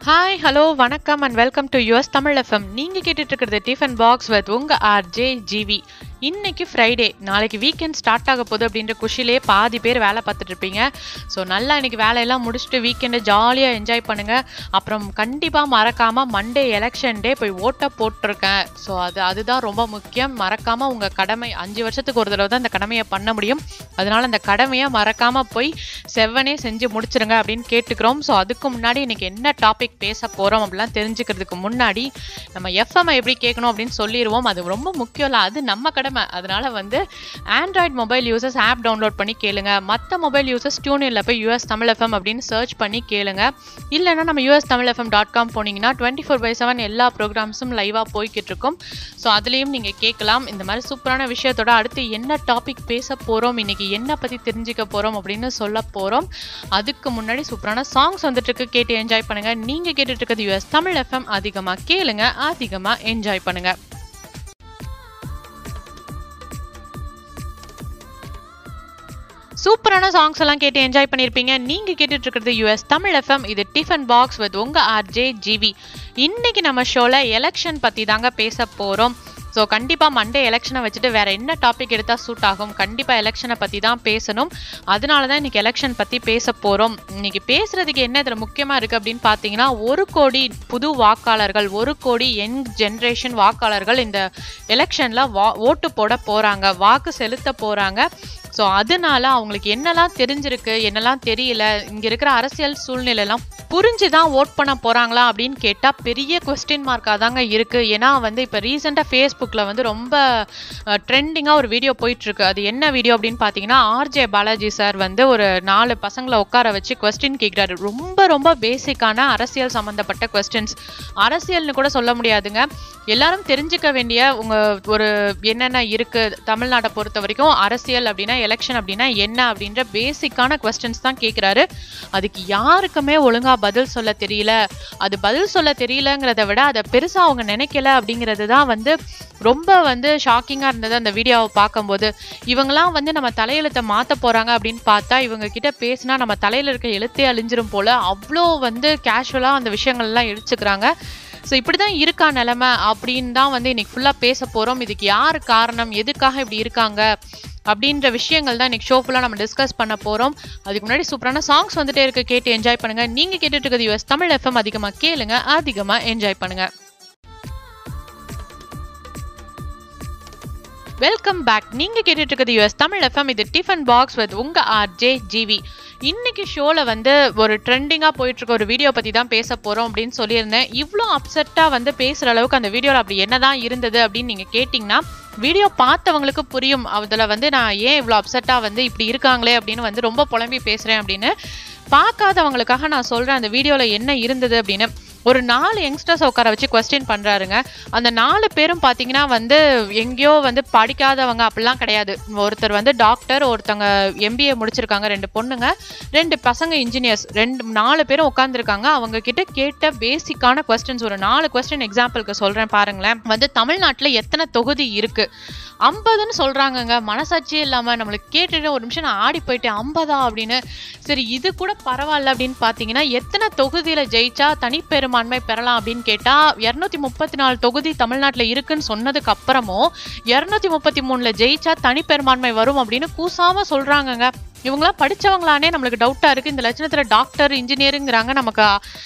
hi hello வணக்கம் and welcome to US Tamil FM நீங்கள் கேட்டுட்டு இருக்கிறது டிஃபன் பாக்ஸ் வித் உங்கள் ஆர்ஜே ஜிவி இன்னைக்கு ஃப்ரைடே நாளைக்கு வீக்கெண்ட் ஸ்டார்ட் ஆக போகுது அப்படின்ற குஷிலே பாதி பேர் வேலை பார்த்துட்டு இருப்பீங்க ஸோ நல்லா இன்னைக்கு வேலையெல்லாம் முடிச்சுட்டு வீக்கெண்டை ஜாலியாக என்ஜாய் பண்ணுங்க அப்புறம் கண்டிப்பாக மறக்காம மண்டே எலெக்ஷன் டே போய் ஓட்டை போட்டிருக்கேன் ஸோ அது அதுதான் ரொம்ப முக்கியம் மறக்காம உங்கள் கடமை அஞ்சு வருஷத்துக்கு ஒரு தடவை தான் இந்த கடமையை பண்ண முடியும் அதனால அந்த கடமையை மறக்காம போய் செவ்வனே செஞ்சு முடிச்சிருங்க அப்படின்னு கேட்டுக்கிறோம் ஸோ அதுக்கு முன்னாடி இன்னைக்கு என்ன டாபிக் பேச போறோம் அப்படிலாம் தெரிஞ்சுக்கிறதுக்கு முன்னாடி நம்ம எஃப்எம் எப்படி கேட்கணும் அப்படின்னு சொல்லிடுவோம் அது ரொம்ப முக்கியம் இல்லை அது நம்ம கடமை அதனால வந்து android mobile users app download பண்ணி கேளுங்க மற்ற மொபைல் யூசர்ஸ் டியூனில் போய் யூஎஸ் தமிழ் எஃப்எம் அப்படின்னு சர்ச் பண்ணி கேளுங்க இல்லைன்னா நம்ம US Tamil FM dot com போனீங்கன்னா டுவெண்ட்டி ஃபோர் பை செவன் எல்லா ப்ரோக்ராம்ஸும் லைவாக போய்கிட்டு இருக்கும் ஸோ அதுலேயும் நீங்கள் கேட்கலாம் இந்த மாதிரி சூப்பரான விஷயத்தோட அடுத்து என்ன டாபிக் பேச போகிறோம் இன்னைக்கு என்ன பற்றி தெரிஞ்சுக்க போகிறோம் அப்படின்னு சொல்ல போகிறோம் அதுக்கு முன்னாடி சூப்பரான சாங்ஸ் வந்துட்டு இருக்கு கேட்டு என்ஜாய் பண்ணுங்க நீங்கள் கேட்டுட்டு இருக்கிறது யூஎஸ் தமிழ் எஃப்எம் அதிகமாக கேளுங்க அதிகமாக என்ஜாய் பண்ணுங்க சூப்பரான சாங்ஸ் எல்லாம் கேட்டு என்ஜாய் பண்ணியிருப்பீங்க நீங்க கேட்டுட்டு இருக்கிறது யூஎஸ் தமிழ் எஃப்எம் இது டிஃபன் பாக்ஸ் வித் உங்க ஆர்ஜே ஜிவி இன்னைக்கு நம்ம ஷோல எலெக்ஷன் பத்தி தாங்க பேச போறோம் ஸோ கண்டிப்பாக மண்டே எலெக்ஷனை வச்சுட்டு வேற என்ன டாபிக் எடுத்தால் சூட் ஆகும் கண்டிப்பாக எலெக்ஷனை பற்றி தான் பேசணும் அதனால தான் இன்னைக்கு எலெக்ஷன் பற்றி பேச போகிறோம் இன்னைக்கு பேசுறதுக்கு என்ன இதில் முக்கியமாக இருக்குது அப்படின்னு பார்த்தீங்கன்னா ஒரு கோடி புது வாக்காளர்கள் ஒரு கோடி யங் ஜென்ரேஷன் வாக்காளர்கள் இந்த எலெக்ஷனில் வா ஓட்டு போட போகிறாங்க வாக்கு செலுத்த போகிறாங்க ஸோ அதனால அவங்களுக்கு என்னெல்லாம் தெரிஞ்சிருக்கு என்னெல்லாம் தெரியல இங்க இருக்கிற அரசியல் சூழ்நிலையெல்லாம் புரிஞ்சுதான் ஓட் பண்ண போறாங்களா அப்படின்னு கேட்டா பெரிய கொஸ்டின் மார்க்காக தாங்க இருக்கு ஏன்னா வந்து இப்போ ரீசெண்டாக ஃபேஸ்புக்கில் வந்து ரொம்ப ட்ரெண்டிங்காக ஒரு வீடியோ போயிட்டு இருக்கு அது என்ன வீடியோ அப்படின்னு பார்த்தீங்கன்னா ஆர்ஜே பாலாஜி சார் வந்து ஒரு நாலு பசங்களை உட்கார வச்சு கொஸ்டின் கேட்குறாரு ரொம்ப ரொம்ப பேசிக்கான அரசியல் சம்மந்தப்பட்ட கொஸ்டின்ஸ் அரசியல்னு கூட சொல்ல முடியாதுங்க எல்லாரும் தெரிஞ்சுக்க வேண்டிய உங்க ஒரு என்னென்ன இருக்கு தமிழ்நாட்டை பொறுத்த வரைக்கும் அரசியல் அப்படின்னா எலெக்ஷன் அப்படின்னா என்ன அப்படின்ற பேசிக்கான கொஸ்டின்ஸ் தான் கேட்குறாரு அதுக்கு யாருக்குமே ஒழுங்கா பதில் சொல்ல தெரியல அது பதில் சொல்ல தெரியலங்கிறத விட அதை பெருசா அவங்க நினைக்கல அப்படிங்கிறது தான் வந்து ரொம்ப வந்து ஷாக்கிங்காக இருந்தது அந்த வீடியோவை பார்க்கும்போது இவங்கெல்லாம் வந்து நம்ம தலையெழுத்தை மாற்ற போகிறாங்க அப்படின்னு பார்த்தா இவங்க கிட்ட பேசினா நம்ம தலையில் இருக்க எழுத்தே அழிஞ்சிரும் போல அவ்வளோ வந்து கேஷுவலாக அந்த விஷயங்கள்லாம் எடுத்துக்கிறாங்க ஸோ இப்படி தான் இருக்கா நிலமை அப்படின்னு தான் வந்து இன்னைக்கு ஃபுல்லாக பேச போகிறோம் இதுக்கு யார் காரணம் எதுக்காக இப்படி இருக்காங்க அப்படின்ற விஷயங்கள் தான் இன்னைக்கு ஷோ ஃபுல்லாக நம்ம டிஸ்கஸ் பண்ண போகிறோம் அதுக்கு முன்னாடி சூப்பரான சாங்ஸ் வந்துட்டே இருக்கு கேட்டு என்ஜாய் பண்ணுங்க நீங்கள் கேட்டுட்டு இருக்கிறது யூஎஸ் தமிழ் எஃப்எம் அதிகமாக கேளுங்க அதிகமாக என்ஜாய் பண்ணுங்க வெல்கம் பேக் நீங்க கேட்டுட்டு இருக்கிறது யூஎஸ் தமிழ் எஃப்எம் இது டிஃபன் பாக்ஸ் வித் உங்க ஆர்ஜே ஜிவி இன்னைக்கு ஷோல வந்து ஒரு ட்ரெண்டிங்கா போயிட்டு இருக்க ஒரு வீடியோ பத்தி தான் பேச போறோம் அப்படின்னு சொல்லியிருந்தேன் இவ்வளோ அப்செட்டா வந்து பேசுற அளவுக்கு அந்த வீடியோல அப்படி என்னதான் இருந்தது அப்படின்னு நீங்க கேட்டீங்கன்னா வீடியோ பார்த்தவங்களுக்கு புரியும் அதில் வந்து நான் ஏன் இவ்வளோ அப்செட்டாக வந்து இப்படி இருக்காங்களே அப்படின்னு வந்து ரொம்ப புலம்பி பேசுகிறேன் அப்படின்னு பார்க்காதவங்களுக்காக நான் சொல்கிறேன் அந்த வீடியோவில் என்ன இருந்தது அப்படின்னு ஒரு நாலு யங்ஸ்டர்ஸ் உட்கார வச்சு கொஸ்டின் பண்ணுறாருங்க அந்த நாலு பேரும் பார்த்தீங்கன்னா வந்து எங்கேயோ வந்து படிக்காதவங்க அப்படிலாம் கிடையாது ஒருத்தர் வந்து டாக்டர் ஒருத்தவங்க எம்பிஏ முடிச்சிருக்காங்க ரெண்டு பொண்ணுங்க ரெண்டு பசங்க இன்ஜினியர்ஸ் ரெண்டு நாலு பேரும் உட்காந்துருக்காங்க அவங்க கிட்ட கேட்ட பேசிக்கான கொஸ்டின்ஸ் ஒரு நாலு கொஸ்டின் எக்ஸாம்பிளுக்கு சொல்கிறேன் பாருங்களேன் வந்து தமிழ்நாட்டில் எத்தனை தொகுதி இருக்கு ஐம்பதுன்னு சொல்றாங்கங்க மனசாட்சியே இல்லாம நம்மளுக்கு கேட்டுட்டு ஒரு நிமிஷம் நான் ஆடி போயிட்டேன் ஐம்பதா அப்படின்னு சரி இது கூட பரவாயில்ல அப்படின்னு பாத்தீங்கன்னா எத்தனை தொகுதியில ஜெயிச்சா தனிப்பெரும்பான்மை பெறலாம் அப்படின்னு கேட்டா இருநூத்தி முப்பத்தி நாலு தொகுதி தமிழ்நாட்டுல இருக்குன்னு சொன்னதுக்கு அப்புறமும் இருநூத்தி முப்பத்தி மூணுல ஜெயிச்சா தனிப்பெரும்பான்மை வரும் அப்படின்னு கூசாம சொல்றாங்கங்க இவங்களாம் படிச்சவங்களானே நம்மளுக்கு டவுட்டா இருக்கு இந்த லட்சணத்துல டாக்டர் இன்ஜினியருங்கிறாங்க நமக்கு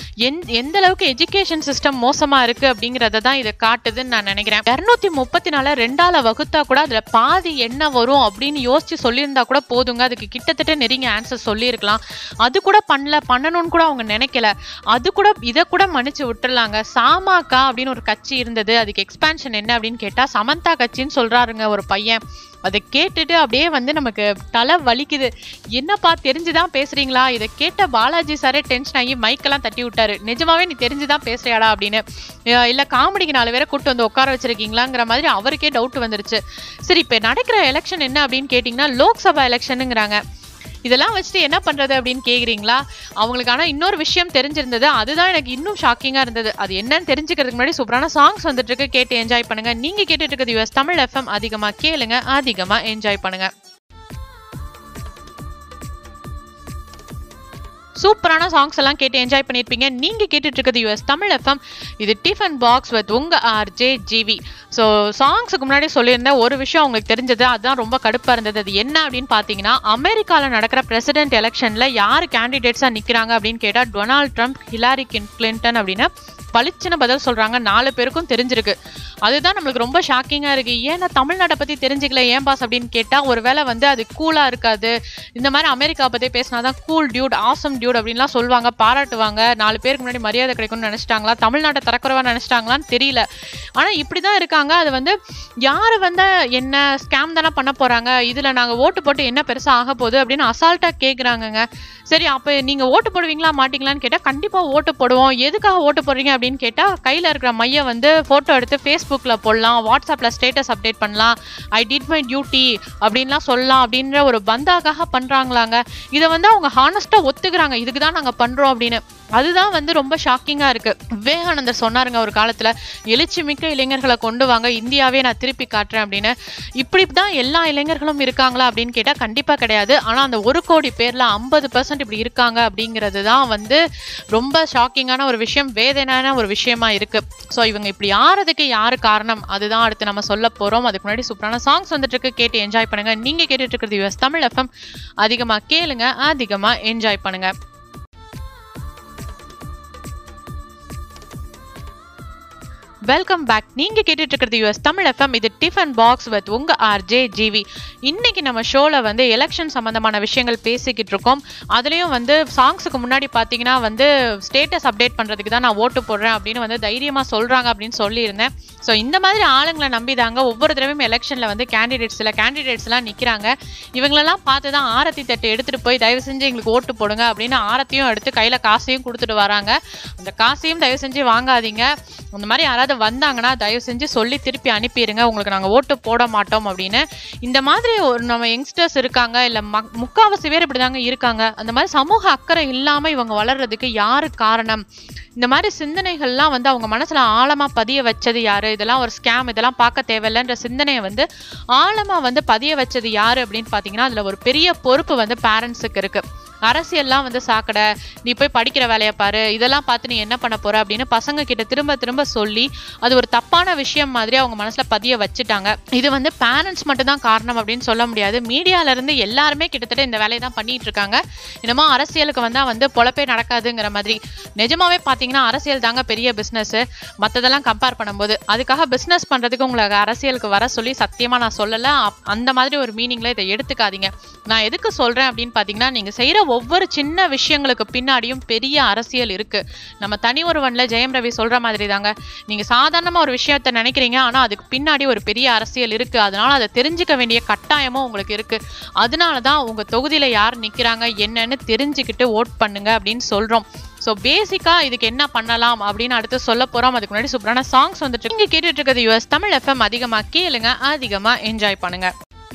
எந்த அளவுக்கு எஜுகேஷன் சிஸ்டம் மோசமா இருக்கு அப்படிங்கறத தான் இதை காட்டுதுன்னு நான் நினைக்கிறேன் இருநூத்தி முப்பத்தி நாலு ரெண்டால வகுத்தா கூட அதுல பாதி என்ன வரும் அப்படின்னு யோசிச்சு சொல்லியிருந்தா கூட போதுங்க அதுக்கு கிட்டத்தட்ட நெருங்கி ஆன்சர் சொல்லியிருக்கலாம் அது கூட பண்ணல பண்ணணும்னு கூட அவங்க நினைக்கல அது கூட இதை கூட மன்னிச்சு விட்டுறலாங்க சாமாக்கா அப்படின்னு ஒரு கட்சி இருந்தது அதுக்கு எக்ஸ்பான்ஷன் என்ன அப்படின்னு கேட்டா சமந்தா கட்சின்னு சொல்றாருங்க ஒரு பையன் அதை கேட்டுட்டு அப்படியே வந்து நமக்கு தலை வலிக்குது என்னப்பா தெரிஞ்சுதான் பேசுறீங்களா இதை கேட்ட பாலாஜி சாரே டென்ஷன் ஆகி மைக்கெல்லாம் தட்டி விட்டாரு நிஜமாவே நீ தெரிஞ்சுதான் பேசுறியாடா அப்படின்னு இல்ல காமெடிக்கு நாலு பேரை கூட்டு வந்து உட்கார வச்சிருக்கீங்களாங்கிற மாதிரி அவருக்கே டவுட் வந்துருச்சு சரி இப்ப நடக்கிற எலெக்ஷன் என்ன அப்படின்னு கேட்டீங்கன்னா லோக்சபா எலெக்ஷனுங்கிறாங்க இதெல்லாம் வச்சுட்டு என்ன பண்றது அப்படின்னு கேக்குறீங்களா அவங்களுக்கு ஆனா இன்னொரு விஷயம் தெரிஞ்சிருந்தது அதுதான் எனக்கு இன்னும் ஷாக்கிங்கா இருந்தது அது என்னன்னு தெரிஞ்சுக்கிறதுக்கு முன்னாடி சூப்பரான சாங்ஸ் வந்துட்டு இருக்கு கேட்டு என்ஜாய் பண்ணுங்க நீங்க கேட்டுட்டு இருக்கிறது யூஎஸ் தமிழ் எஃப்எம் அதிகமா கேளுங்க அதிகமா என்ஜாய் பண்ணுங்க சூப்பரான சாங்ஸ் எல்லாம் கேட்டு என்ஜாய் பண்ணியிருப்பீங்க நீங்க கேட்டுட்டு இருக்கிறது யூஎஸ் தமிழ் எஃப்எம் இது டிஃபன் பாக்ஸ் வித் உங்க ஆர்ஜே ஜிவி ஸோ சாங்ஸுக்கு முன்னாடி சொல்லியிருந்தேன் ஒரு விஷயம் உங்களுக்கு தெரிஞ்சது அதுதான் ரொம்ப கடுப்பா இருந்தது அது என்ன அப்படின்னு பார்த்தீங்கன்னா அமெரிக்காவில் நடக்கிற பிரசிடென்ட் எலெக்ஷன்ல யார் கேண்டிடேட்ஸா நிக்கிறாங்க அப்படின்னு கேட்டா டொனால்ட் ட்ரம்ப் ஹிலாரி கிளின்டன் அப்படின்னு பளிச்சுன்னு பதில் சொல்றாங்க நாலு பேருக்கும் தெரிஞ்சிருக்கு அதுதான் நம்மளுக்கு ரொம்ப ஷாக்கிங்கா இருக்கு ஏன் நான் தமிழ்நாட்டை பத்தி தெரிஞ்சுக்கல ஏன் பாஸ் அப்படின்னு கேட்டா ஒருவேளை வந்து அது கூலா இருக்காது இந்த மாதிரி அமெரிக்கா பத்தி பேசினாதான் கூல் டியூட் ஆசம் டியூட் அப்படின்லாம் சொல்லுவாங்க பாராட்டுவாங்க நாலு பேருக்கு முன்னாடி மரியாதை கிடைக்கும்னு நினைச்சிட்டாங்களா தமிழ்நாட்டை தரக்குறவா நினைச்சிட்டாங்களான்னு தெரியல ஆனா இப்படிதான் இருக்காங்க அது வந்து யாரு வந்து என்ன ஸ்கேம் தானே பண்ண போறாங்க இதுல நாங்க ஓட்டு போட்டு என்ன பெருசா ஆக போகுது அப்படின்னு அசால்ட்டா கேக்குறாங்கங்க சரி அப்ப நீங்க ஓட்டு போடுவீங்களா மாட்டீங்களான்னு கேட்டா கண்டிப்பா ஓட்டு போடுவோம் எதுக்காக ஓட்டு போடுறீங்க அப்படின்னு கேட்டா கையில இருக்கிற மைய வந்து போட்டோ எடுத்து ஃபேஸ்புக்ல போடலாம் வாட்ஸ்அப்ல ஸ்டேட்டஸ் அப்டேட் பண்ணலாம் ஐ டிட் மை டியூட்டி அப்படின்லாம் சொல்லலாம் அப்படின்ற ஒரு பந்தாக்காக பண்றாங்களாங்க இதை வந்து அவங்க ஹானஸ்டா ஒத்துக்கிறாங்க இதுக்கு தான் நாங்க பண்றோம் அப்படின்னு அதுதான் வந்து ரொம்ப ஷாக்கிங்கா இருக்கு விவேகானந்தர் சொன்னாருங்க ஒரு காலத்துல எழுச்சி மிக்க இளைஞர்களை கொண்டு வாங்க இந்தியாவே நான் திருப்பி காட்டுறேன் அப்படின்னு இப்படி தான் எல்லா இளைஞர்களும் இருக்காங்களா அப்படின்னு கேட்டா கண்டிப்பா கிடையாது ஆனா அந்த ஒரு கோடி பேர்ல ஐம்பது பர்சன்ட் இப்படி இருக்காங்க அப்படிங்கிறது தான் வந்து ரொம்ப ஷாக்கிங்கான ஒரு விஷயம் வேதனையான ஒரு விஷயமா இருக்கு ஸோ இவங்க இப்படி ஆறதுக்கு யாரு காரணம் அதுதான் அடுத்து நம்ம சொல்ல போறோம் அதுக்கு முன்னாடி சூப்பரான சாங்ஸ் வந்துட்டு இருக்கு கேட்டு என்ஜாய் பண்ணுங்க நீங்க கேட்டுட்டு இருக்கிறது யூஎஸ் தமிழ் எஃப்எம் அதிகமா கேளுங்க அதிகமா என்ஜாய் பண்ணுங்க வெல்கம் பேக் நீங்க கேட்டுட்டு இருக்கிறது யூஎஸ் தமிழ் எஃப்எம் இது டிஃபன் பாக்ஸ் வித் உங்க ஆர்ஜே ஜிவி இன்னைக்கு நம்ம ஷோல வந்து எலெக்ஷன் சம்பந்தமான விஷயங்கள் பேசிக்கிட்டு இருக்கோம் அதுலயும் வந்து சாங்ஸுக்கு முன்னாடி பாத்தீங்கன்னா வந்து ஸ்டேட்டஸ் அப்டேட் பண்றதுக்கு தான் நான் ஓட்டு போடுறேன் அப்படின்னு வந்து தைரியமா சொல்றாங்க அப்படின்னு சொல்லியிருந்தேன் ஸோ இந்த மாதிரி ஆளுங்களை நம்பி தாங்க ஒவ்வொரு தடவையும் எலெக்ஷன்ல வந்து கேண்டிடேட்ஸ் சில கேண்டிடேட்ஸ் எல்லாம் நிக்கிறாங்க இவங்களெல்லாம் பார்த்து தான் ஆரத்தி தட்டு எடுத்துட்டு போய் தயவு செஞ்சு எங்களுக்கு ஓட்டு போடுங்க அப்படின்னு ஆரத்தியும் எடுத்து கையில காசையும் கொடுத்துட்டு வராங்க அந்த காசையும் தயவு செஞ்சு வாங்காதீங்க அந்த மாதிரி யாராவது வந்தாங்கன்னா தயவு செஞ்சு சொல்லி திருப்பி அனுப்பிடுங்க உங்களுக்கு நாங்கள் ஓட்டு போட மாட்டோம் அப்படின்னு இந்த மாதிரி ஒரு நம்ம யங்ஸ்டர்ஸ் இருக்காங்க இல்லை மக் முக்காவாசி பேர் இப்படிதாங்க இருக்காங்க அந்த மாதிரி சமூக அக்கறை இல்லாமல் இவங்க வளர்றதுக்கு யாரு காரணம் இந்த மாதிரி சிந்தனைகள்லாம் வந்து அவங்க மனசுல ஆழமா பதிய வச்சது யாரு இதெல்லாம் ஒரு ஸ்கேம் இதெல்லாம் பார்க்க தேவையில்லைன்ற சிந்தனையை வந்து ஆழமா வந்து பதிய வச்சது யாரு அப்படின்னு பாத்தீங்கன்னா அதுல ஒரு பெரிய பொறுப்பு வந்து பேரண்ட்ஸுக்கு இருக்கு அரசியல்லாம் வந்து சாக்கடை நீ போய் படிக்கிற வேலையை பாரு இதெல்லாம் பார்த்து நீ என்ன பண்ண போற அப்படின்னு பசங்க கிட்ட திரும்ப திரும்ப சொல்லி அது ஒரு தப்பான விஷயம் மாதிரி அவங்க மனசுல பதிய வச்சுட்டாங்க இது வந்து பேரண்ட்ஸ் மட்டும் தான் காரணம் அப்படின்னு சொல்ல முடியாது மீடியால இருந்து எல்லாருமே கிட்டத்தட்ட இந்த வேலையை தான் பண்ணிட்டு இருக்காங்க என்னமோ அரசியலுக்கு வந்தா வந்து பொழப்பே நடக்காதுங்கிற மாதிரி நிஜமாவே பாத்தீங்கன்னா அரசியல் தாங்க பெரிய பிசினஸ் மத்ததெல்லாம் கம்பேர் பண்ணும்போது அதுக்காக பிசினஸ் பண்றதுக்கு உங்களுக்கு அரசியலுக்கு வர சொல்லி சத்தியமா நான் சொல்லல அப்- அந்த மாதிரி ஒரு மீனிங்ல இதை எடுத்துக்காதீங்க நான் எதுக்கு சொல்றேன் அப்படின்னு பாத்தீங்கன்னா நீங்க செய்யற ஒவ்வொரு சின்ன விஷயங்களுக்கு பின்னாடியும் பெரிய அரசியல் இருக்கு நம்ம தனி ஒருவன்ல ஜெயம் ரவி சொல்ற மாதிரி தாங்க நீங்க சாதாரணமா ஒரு விஷயத்த நினைக்கிறீங்க ஆனா அதுக்கு பின்னாடி ஒரு பெரிய அரசியல் இருக்கு அதனால அதை தெரிஞ்சுக்க வேண்டிய கட்டாயமும் உங்களுக்கு இருக்கு அதனால தான் உங்க தொகுதியில யார் நிக்கிறாங்க என்னன்னு தெரிஞ்சுக்கிட்டு ஓட் பண்ணுங்க அப்படின்னு சொல்றோம் ஸோ பேசிக்கா இதுக்கு என்ன பண்ணலாம் அப்படின்னு அடுத்து சொல்ல போறோம் அதுக்கு முன்னாடி சூப்பரான சாங்ஸ் வந்துட்டு நீங்க கேட்டுட்டு இருக்கிறது யூஎஸ் தமிழ் எஃப்எம் அதிகமா கேளுங்க அதிகமா என்ஜாய் பண்ணுங்க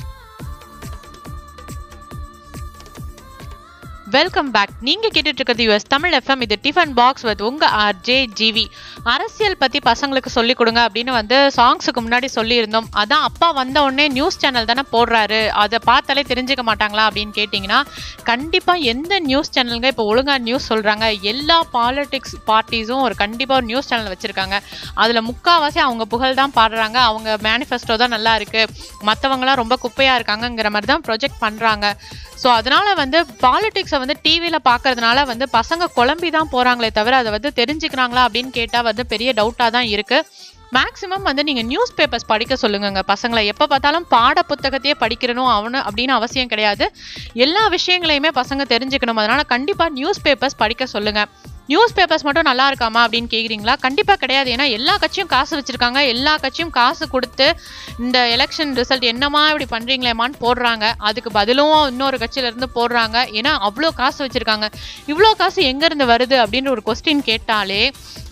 வெல்கம் பேக் நீங்க கேட்டுட்டு இருக்கிறது யூஎஸ் தமிழ் எஃப்எம் இது டிஃபன் பாக்ஸ் வித் உங்க ஆர்ஜே ஜிவி அரசியல் பத்தி பசங்களுக்கு சொல்லி கொடுங்க அப்படின்னு வந்து சாங்ஸுக்கு முன்னாடி சொல்லியிருந்தோம் அதான் அப்பா வந்த உடனே நியூஸ் சேனல் தானே போடுறாரு அதை பார்த்தாலே தெரிஞ்சுக்க மாட்டாங்களா அப்படின்னு கேட்டிங்கன்னா கண்டிப்பா எந்த நியூஸ் சேனலுங்க இப்போ ஒழுங்கா நியூஸ் சொல்றாங்க எல்லா பாலிடிக்ஸ் பார்ட்டிஸும் ஒரு கண்டிப்பா ஒரு நியூஸ் சேனல் வச்சிருக்காங்க அதுல முக்காவாசி அவங்க புகழ் தான் பாடுறாங்க அவங்க மேனிஃபெஸ்டோ தான் நல்லா இருக்கு மற்றவங்களாம் ரொம்ப குப்பையா இருக்காங்கங்கிற மாதிரி தான் ப்ரொஜெக்ட் பண்றாங்க ஸோ அதனால வந்து பாலிடிக்ஸை வந்து டிவியில் பார்க்கறதுனால வந்து பசங்க குழம்பி தான் போறாங்களே தவிர அதை வந்து தெரிஞ்சுக்கிறாங்களா அப்படின்னு கேட்டால் வந்து பெரிய டவுட்டாக தான் இருக்கு மேக்ஸிமம் வந்து நீங்க நியூஸ் பேப்பர்ஸ் படிக்க சொல்லுங்கங்க பசங்களை எப்ப பார்த்தாலும் பாட புத்தகத்தையே படிக்கிறனும் அவனு அப்படின்னு அவசியம் கிடையாது எல்லா விஷயங்களையுமே பசங்க தெரிஞ்சுக்கணும் அதனால கண்டிப்பா நியூஸ் பேப்பர்ஸ் படிக்க சொல்லுங்க நியூஸ் பேப்பர்ஸ் மட்டும் நல்லா இருக்காமா அப்படின்னு கேக்குறீங்களா கண்டிப்பா கிடையாது ஏன்னா எல்லா கட்சியும் காசு வச்சிருக்காங்க எல்லா கட்சியும் காசு கொடுத்து இந்த எலெக்ஷன் ரிசல்ட் என்னமா இப்படி பண்றீங்களேமான்னு போடுறாங்க அதுக்கு பதிலும் இன்னொரு கட்சியில இருந்து போடுறாங்க ஏன்னா அவ்வளோ காசு வச்சிருக்காங்க இவ்வளோ காசு எங்க இருந்து வருது அப்படின்ற ஒரு கொஸ்டின் கேட்டாலே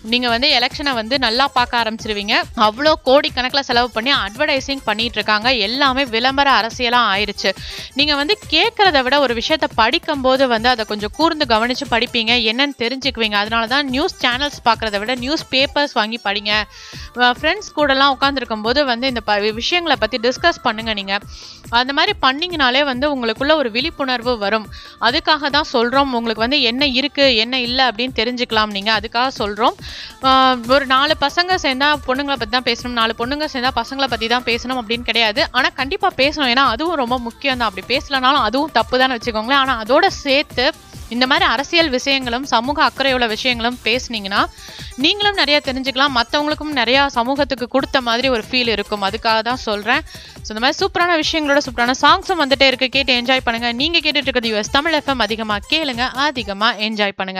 நீங்க வந்து எலெக்ஷனை வந்து நல்லா பார்க்க ஆரம்பிச்சிருவீங்க அவ்வளோ கோடி கணக்கில் செலவு பண்ணி அட்வர்டைசிங் பண்ணிட்டு இருக்காங்க எல்லாமே விளம்பர அரசியலா ஆயிருச்சு நீங்க வந்து கேட்கறத விட ஒரு விஷயத்த படிக்கும்போது வந்து அதை கொஞ்சம் கூர்ந்து கவனிச்சு படிப்பீங்க என்னன்னு தெரிஞ்சுக்குவீங்க அதனால தான் நியூஸ் சேனல்ஸ் பார்க்கறத விட நியூஸ் பேப்பர்ஸ் வாங்கி படிங்க ஃப்ரெண்ட்ஸ் கூடலாம் உட்காந்துருக்கும் போது வந்து இந்த ப விஷயங்களை பற்றி டிஸ்கஸ் பண்ணுங்க நீங்க அந்த மாதிரி பண்ணீங்கனாலே வந்து உங்களுக்குள்ள ஒரு விழிப்புணர்வு வரும் அதுக்காக தான் சொல்றோம் உங்களுக்கு வந்து என்ன இருக்கு என்ன இல்லை அப்படின்னு தெரிஞ்சுக்கலாம் நீங்க அதுக்காக சொல்றோம் ஆஹ் ஒரு நாலு பசங்க சேர்ந்தா பொண்ணுங்களை பத்தி தான் பேசணும் நாலு பொண்ணுங்க சேர்ந்தா பசங்களை பத்தி தான் பேசணும் அப்படின்னு கிடையாது ஆனா கண்டிப்பா பேசணும் ஏன்னா அதுவும் ரொம்ப முக்கியம் தான் அப்படி பேசலனாலும் அதுவும் தப்பு தான் வச்சுக்கோங்களேன் ஆனா அதோட சேர்த்து இந்த மாதிரி அரசியல் விஷயங்களும் சமூக அக்கறையுள்ள விஷயங்களும் பேசுனீங்கன்னா நீங்களும் நிறைய தெரிஞ்சுக்கலாம் மற்றவங்களுக்கும் நிறைய சமூகத்துக்கு கொடுத்த மாதிரி ஒரு ஃபீல் இருக்கும் அதுக்காக தான் சொல்றேன் ஸோ இந்த மாதிரி சூப்பரான விஷயங்களோட சூப்பரான சாங்ஸும் வந்துட்டே இருக்கு கேட்டு என்ஜாய் பண்ணுங்க நீங்க கேட்டுட்டு இருக்கிறது யூஎஸ் தமிழ் எஃப்எம் அதிகமா கேளுங்க அதிகமா என்ஜாய் பண்ணுங்க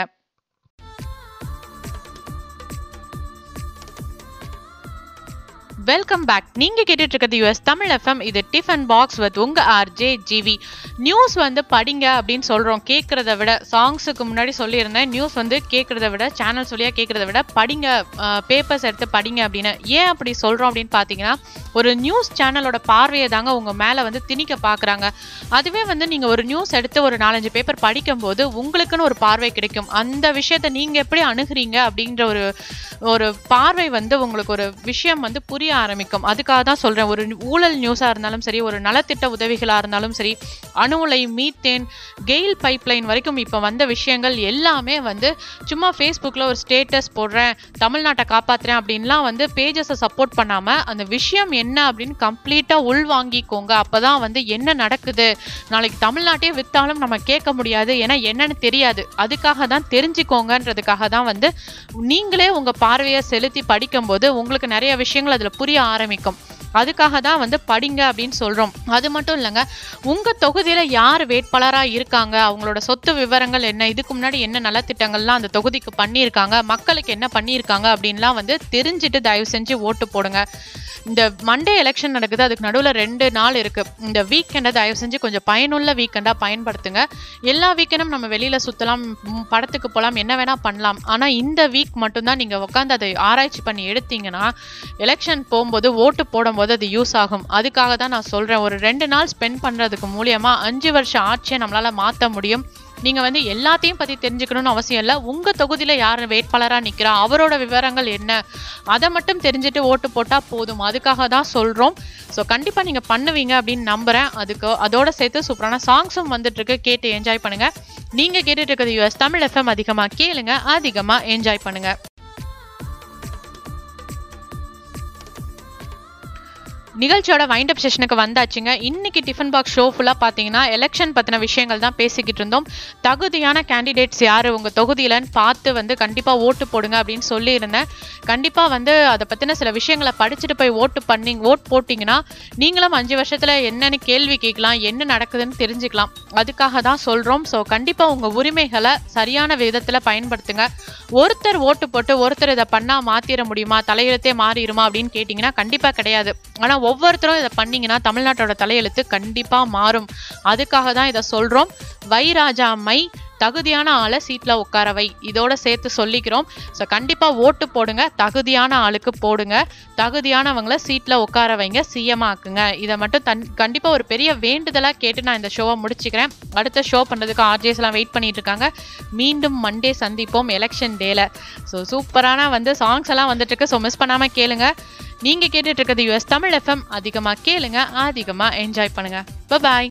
வெல்கம் பேக் நீங்க கேட்டுட்டு இருக்கிறது யூஎஸ் தமிழ் எஃப்எம் இது டிஃபன் பாக்ஸ் வித் உங்க ஆர்ஜே ஜிவி நியூஸ் வந்து படிங்க அப்படின்னு சொல்றோம் கேட்கறத விட சாங்ஸுக்கு முன்னாடி சொல்லியிருந்தேன் நியூஸ் வந்து கேட்கறத விட சேனல் சொல்லியா கேட்கறத விட படிங்க பேப்பர்ஸ் எடுத்து படிங்க அப்படின்னு ஏன் அப்படி சொல்றோம் அப்படின்னு பாத்தீங்கன்னா ஒரு நியூஸ் சேனலோட பார்வையை தாங்க உங்க மேல வந்து திணிக்க பாக்குறாங்க அதுவே வந்து நீங்க ஒரு நியூஸ் எடுத்து ஒரு நாலஞ்சு பேப்பர் படிக்கும்போது உங்களுக்குன்னு ஒரு பார்வை கிடைக்கும் அந்த விஷயத்த நீங்க எப்படி அணுகுறீங்க அப்படின்ற ஒரு ஒரு பார்வை வந்து உங்களுக்கு ஒரு விஷயம் வந்து புரிய ஆரம்பிக்கும் அதுக்காக தான் சொல்றேன் ஒரு ஊழல் நியூஸா இருந்தாலும் சரி ஒரு நலத்திட்ட உதவிகளா இருந்தாலும் சரி அணு உலை மீத்தேன் கெயில் பைப்லைன் வரைக்கும் இப்போ வந்த விஷயங்கள் எல்லாமே வந்து சும்மா ஃபேஸ்புக்கில் ஒரு ஸ்டேட்டஸ் போடுறேன் தமிழ்நாட்டை காப்பாத்துறேன் அப்படின்லாம் வந்து பேஜஸை சப்போர்ட் பண்ணாம அந்த விஷயம் என்ன அப்படின்னு கம்ப்ளீட்டாக உள்வாங்கிக்கோங்க அப்பதான் வந்து என்ன நடக்குது நாளைக்கு தமிழ்நாட்டே வித்தாலும் நம்ம கேட்க முடியாது ஏன்னா என்னன்னு தெரியாது அதுக்காக தான் தெரிஞ்சுக்கோங்கன்றதுக்காக தான் வந்து நீங்களே உங்க பார்வையை செலுத்தி படிக்கும்போது உங்களுக்கு நிறைய விஷயங்கள் அதுல புரிய ஆரம்பிக்கும் அதுக்காக தான் வந்து படிங்க அப்படின்னு சொல்றோம் அது மட்டும் இல்லைங்க உங்க தொகுதியில யார் வேட்பாளரா இருக்காங்க அவங்களோட சொத்து விவரங்கள் என்ன இதுக்கு முன்னாடி என்ன நலத்திட்டங்கள்லாம் அந்த தொகுதிக்கு பண்ணியிருக்காங்க மக்களுக்கு என்ன பண்ணியிருக்காங்க அப்படின்லாம் வந்து தெரிஞ்சுட்டு தயவு செஞ்சு ஓட்டு போடுங்க இந்த மண்டே எலெக்ஷன் நடக்குது அதுக்கு நடுவில் ரெண்டு நாள் இருக்கு இந்த வீக்கெண்டை தயவு செஞ்சு கொஞ்சம் பயனுள்ள வீக்கெண்டா பயன்படுத்துங்க எல்லா வீக்கெண்டும் நம்ம வெளியில சுத்தலாம் ம், படத்துக்கு போகலாம் என்ன வேணா பண்ணலாம் ஆனா இந்த வீக் மட்டும்தான் நீங்க உட்காந்து அதை ஆராய்ச்சி பண்ணி எடுத்தீங்கன்னா எலெக்ஷன் போகும்போது ஓட்டு போடும்போது அது யூஸ் ஆகும் அதுக்காக தான் நான் சொல்றேன் ஒரு ரெண்டு நாள் ஸ்பெண்ட் பண்றதுக்கு மூலியமா அஞ்சு வருஷம் ஆட்சியை நம்மளால மாத்த முடியும் நீங்க வந்து எல்லாத்தையும் பத்தி தெரிஞ்சுக்கணும்னு அவசியம் இல்லை உங்க தொகுதியில யார் வேட்பாளரா நிக்கிறா அவரோட விவரங்கள் என்ன அதை மட்டும் தெரிஞ்சுட்டு ஓட்டு போட்டா போதும் அதுக்காக தான் சொல்றோம் ஸோ கண்டிப்பா நீங்க பண்ணுவீங்க அப்படின்னு நம்புறேன் அதுக்கு அதோட சேர்த்து சூப்பரான சாங்ஸும் வந்துட்டு இருக்கு கேட்டு என்ஜாய் பண்ணுங்க நீங்க கேட்டுட்டு இருக்கிறது யூஎஸ் தமிழ் எஃப்எம் அதிகமா கேளுங்க அதிகமா என்ஜாய் பண்ணுங்க நிகழ்ச்சியோட வைண்ட் அப் செஷனுக்கு வந்தாச்சுங்க இன்னைக்கு டிஃபன் பாக்ஸ் ஷோ ஃபுல்லாக பார்த்தீங்கன்னா எலெக்ஷன் பற்றின விஷயங்கள் தான் பேசிக்கிட்டு இருந்தோம் தகுதியான கேண்டிடேட்ஸ் யார் உங்கள் தொகுதியிலன்னு பார்த்து வந்து கண்டிப்பாக ஓட்டு போடுங்க அப்படின்னு சொல்லியிருந்தேன் கண்டிப்பாக வந்து அதை பற்றின சில விஷயங்களை படிச்சுட்டு போய் ஓட்டு பண்ணி ஓட் போட்டிங்கன்னா நீங்களும் அஞ்சு வருஷத்தில் என்னென்னு கேள்வி கேட்கலாம் என்ன நடக்குதுன்னு தெரிஞ்சுக்கலாம் அதுக்காக தான் சொல்கிறோம் ஸோ கண்டிப்பாக உங்கள் உரிமைகளை சரியான விதத்தில் பயன்படுத்துங்க ஒருத்தர் ஓட்டு போட்டு ஒருத்தர் இதை பண்ணால் மாற்றிட முடியுமா தலையெழுத்தே மாறிடுமா அப்படின்னு கேட்டிங்கன்னா கண்டிப்பாக கிடையாது ஆனால் ஒவ்வொருத்தரும் இதை பண்ணீங்கன்னா தமிழ்நாட்டோட தலையெழுத்து கண்டிப்பாக மாறும் அதுக்காக தான் இதை சொல்கிறோம் வைராஜா மை தகுதியான ஆளை சீட்டில் உட்கார வை இதோட சேர்த்து சொல்லிக்கிறோம் ஸோ கண்டிப்பாக ஓட்டு போடுங்க தகுதியான ஆளுக்கு போடுங்க தகுதியானவங்கள சீட்டில் உட்கார வைங்க சிஎம் ஆக்குங்க இதை மட்டும் தன் கண்டிப்பாக ஒரு பெரிய வேண்டுதலாக கேட்டு நான் இந்த ஷோவை முடிச்சுக்கிறேன் அடுத்த ஷோ பண்ணுறதுக்கு ஆர்ஜேஸ்லாம் வெயிட் பண்ணிட்டு இருக்காங்க மீண்டும் மண்டே சந்திப்போம் எலெக்ஷன் டேல ஸோ சூப்பரான வந்து சாங்ஸ் எல்லாம் வந்துட்டு இருக்கு ஸோ மிஸ் பண்ணாமல் கேளுங்க நீங்கள் கேட்டுட்டு இருக்கிறது யூஎஸ் தமிழ் எஃப்எம் அதிகமாக கேளுங்க அதிகமாக என்ஜாய் பண்ணுங்க பாய்